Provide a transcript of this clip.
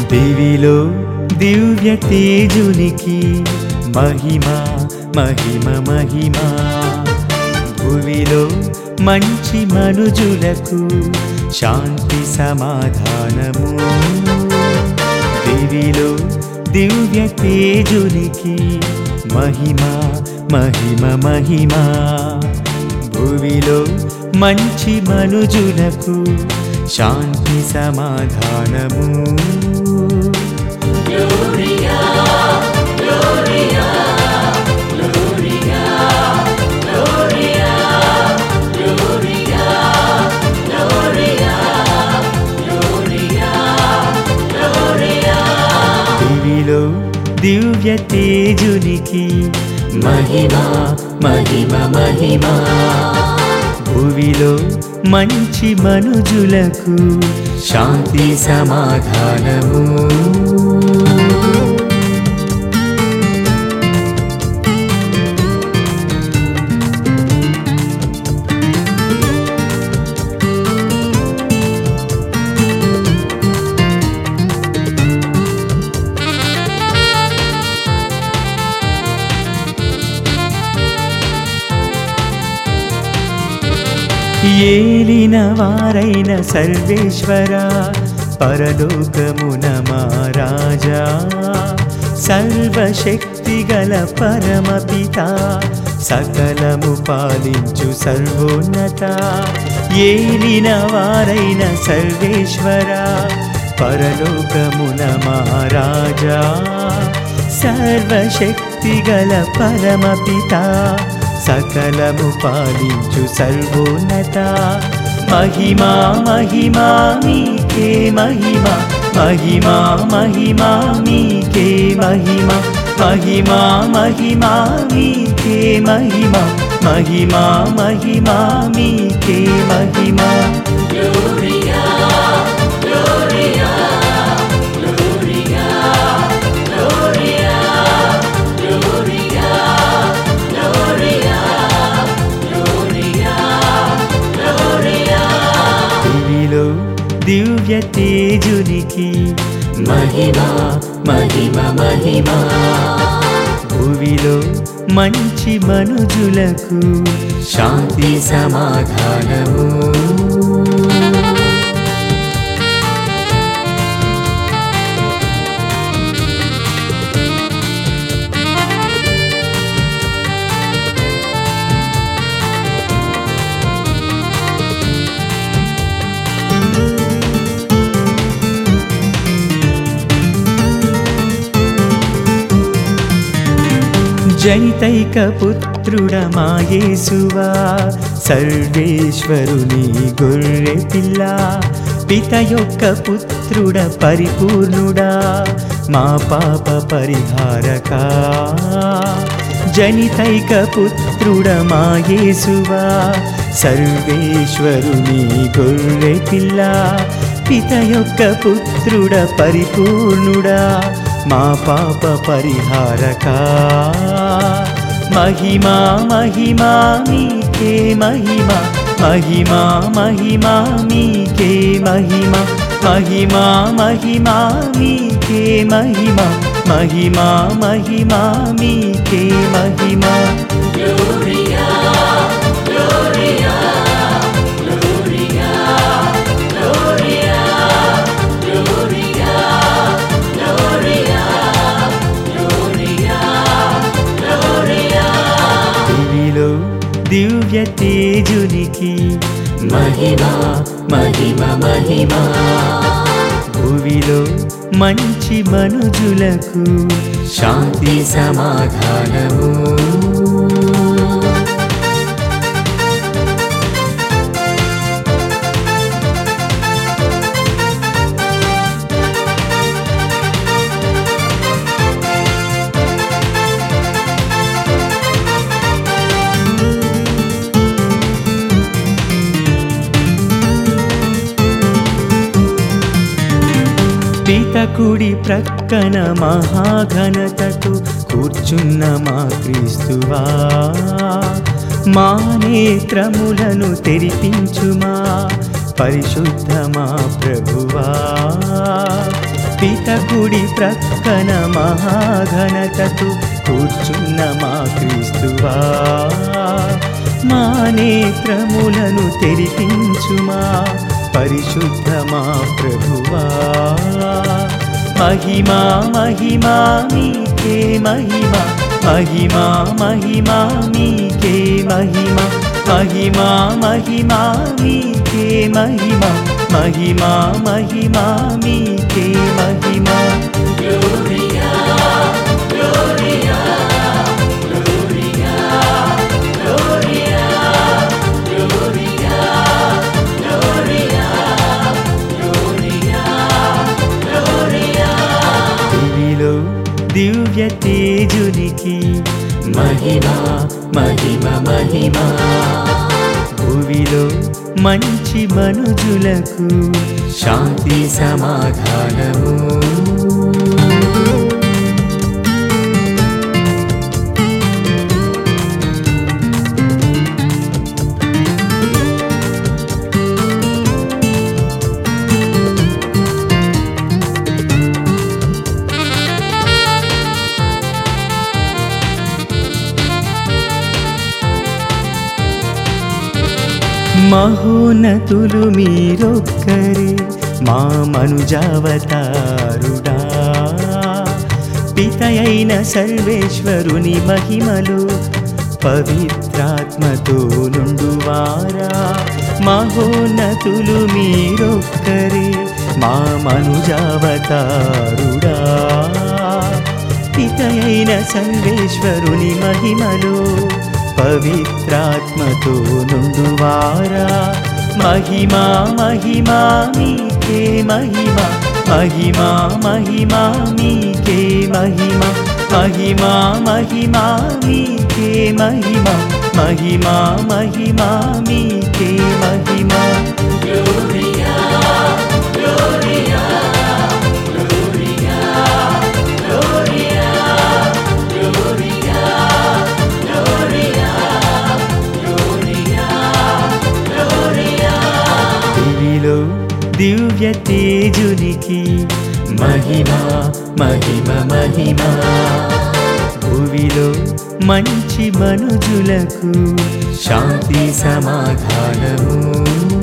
దివిలో దివ్య తేజునికి మహిమ మహిమ మహిమ భువిలో మంచి మనుజులకు శాంతి సమాధానము దివిలో దివ్య తేజునికి మహిమ మహిమ మహిమ భువిలో మంచి మనుజులకు శాంతి సమాధానము దివిలో దివ్య తేజునికి మహిమ మహిమ మహిమ భువిలో మంచి మనుజులకు శాంతి సమాధానము ఏలిన వారైన సర్వేశ్వర పరలోకమున మహారాజా సర్వశక్తి గల పరమపిత సకలము పాలించు సర్వోన్నత ఏలిన వారైన సర్వేశ్వర పరలోకమున మహారాజా సర్వశక్తి గల పరమపిత సకలము పాలించు సర్వోన్నత మహిమా మహిమా మీకే మహిమ మహిమా మహిమా మీకే మహిమ మహిమా మహిమా మీకే మహిమ మహిమా మహిమా మీకే మహిమ దివిలో దివ్య తేజునికి మహిమ మహిమ మహిమ భువిలో మంచి మనుజులకు శాంతి సమాధానము జనితైక పుత్రుడ మాయేసువా సర్వేశ్వరుని గొర్రె పిల్ల పిత యొక్క పుత్రుడ పరిపూర్ణుడా మా పాప పరిహారక జనితైక పుత్రుడ మాయేసువా సర్వేశ్వరుని గొర్రె పిల్ల పిత యొక్క పుత్రుడ పరిపూర్ణుడా మా పాప పరిహారక మహిమా మహిమా మీకే మహిమ మహిమా మహిమా మీకే మహిమ మహిమా మహిమా మీకే మహిమ మహిమా మహిమా మీకే మహిమ దివిలో దివ్య తేజునికి మహిమ మహిమ మహిమ భువిలో మంచి మనుజులకు శాంతి సమాధానము పితకుడి ప్రక్కన మహాఘనతకు కూర్చున్న మా క్రీస్తువా మా నేత్రములను తెరిపించుమా పరిశుద్ధ మా ప్రభువా పిత పీతకుడి ప్రక్కన మహాఘనతకు కూర్చున్న మా క్రీస్తువా మా నేత్రములను తెరిపించుమా పరిశుద్ధ మా ప్రభువా మహిమా మహిమా మీకే మహిమా మహిమా మహిమా మీకే మహిమా మహిమా మహిమా మీకే మహిమా మహిమా మహిమా మీకే మహిమా దివిలో దివ్య తేజునికి మహిమా మహిమ మహిమా భూవిలో మంచి మనుజులకు శాంతి సమాధానము మహోన్నతులు మీరొక్కరే మా మనుజావతారుడా పితయైన సర్వేశ్వరుని మహిమలు పవిత్రాత్మతో నుండువారా మహోన్నతులు మీరొక్కరే మా మనుజావతారుడా పితయైన సర్వేశ్వరుని మహిమలో పవిత్రాత్మతో నుండువారా మహిమా మహిమా మీకే మహిమా మహిమా మహిమా మీకే మహిమా మహిమా మహిమా మీకే మహిమా మహిమా మహిమా మీకే మహిమా దివిలో దివ్య తేజునికి మహిమా మహిమ మహిమా భూవిలో మంచి మనుజులకు శాంతి సమాధానము